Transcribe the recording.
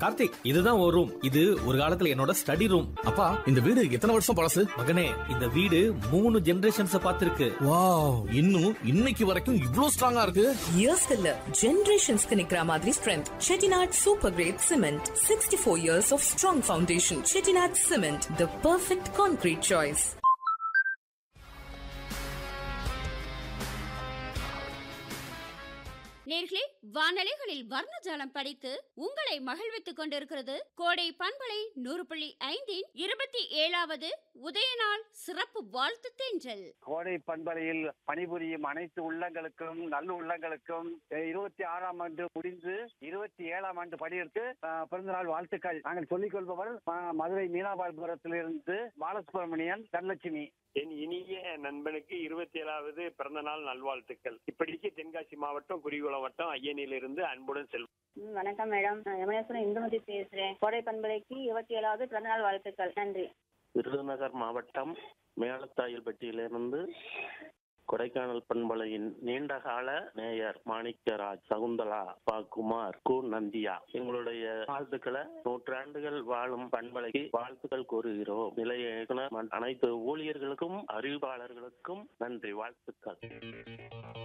கார்த்திக் இதுதான் ஒரு ரூம் இது ஒரு காலத்துல என்னோட ஸ்டடி ரூம் அப்பா இந்த வீடு எத்தனை வருஷம் பழசு மகனே இந்த வீடு மூணு ஜெனரேஷன்ஸ் பார்த்திருக்கு வாவ் இன்னும் இன்னைக்கு வரைக்கும் இவ்ளோ ஸ்ட்ராங்கா இருக்கு இயர்ஸ் இல்ல ஜெனரேஷன்ஸ்க்கு நிக்கிற மாதிரி strength Chettinad super grade cement sixty four years of strong foundation Chettinad cement the perfect concrete choice நேர்களே வானலைகளில் வர்ணஜாலம் படித்து உங்களை மகிழ்வித்துக் கொண்டிருக்கிறது கோடை பண்பலை நூறு புள்ளி ஐந்தின் இருபத்தி ஏழாவது உதயநாள் சிறப்பு வாழ்த்து தென்றல் கோடை பண்பலையில் பணிபுரியும் அனைத்து உள்ளங்களுக்கும் நல்ல உள்ளங்களுக்கும் அஹ், இருபத்தி ஆறாம் ஆண்டு முடிந்து இருபத்தி ஏழாம் ஆண்டு படியிற்கு அஹ், பிறந்தநாள் வாழ்த்துக்கள் நாங்கள் சொல்லிக் கொள்பவர் அஹ், மதுரை மீனாபால்புரத்திலிருந்து பாலசுப்ரமணியன் தனலட்சுமி என் இனிய நண்பனுக்கு இருபத்தி ஏழாவது பிறந்த நாள் நல்வாழ்த்துக்கள் இப்படிக்கு தென்காசி மாவட்டம் குறிகுளம் வட்டம் ஐயனிலிருந்து அன்புடன் செல்வம் ம், வணக்கம் மேடம் நான் யமுனேஸ்வரம் இந்துமதி பேசுறேன் கோடை பண்பலைக்கு இருபத்தி ஏழாவது பிறந்தநாள் வாழ்த்துக்கள் நன்றி விருதுநகர் மாவட்டம் மேலத்தாயில்பட்டியிலிருந்து கொடைக்கானல் பண்பலையின் நீண்டகால மேயர் மாணிக்கராஜ் சகுந்தலா பா குமார் கு நந்தியா எங்களுடைய வாழ்த்துக்களை நூற்றாண்டுகள் வாழும் பண்பலைக்கு வாழ்த்துக்கள் கூறுகிறோம் நிலைய இயக்குனர் மற்றும் அனைத்து ஊழியர்களுக்கும் அறிவிப்பாளர்களுக்கும் நன்றி வாழ்த்துக்கள்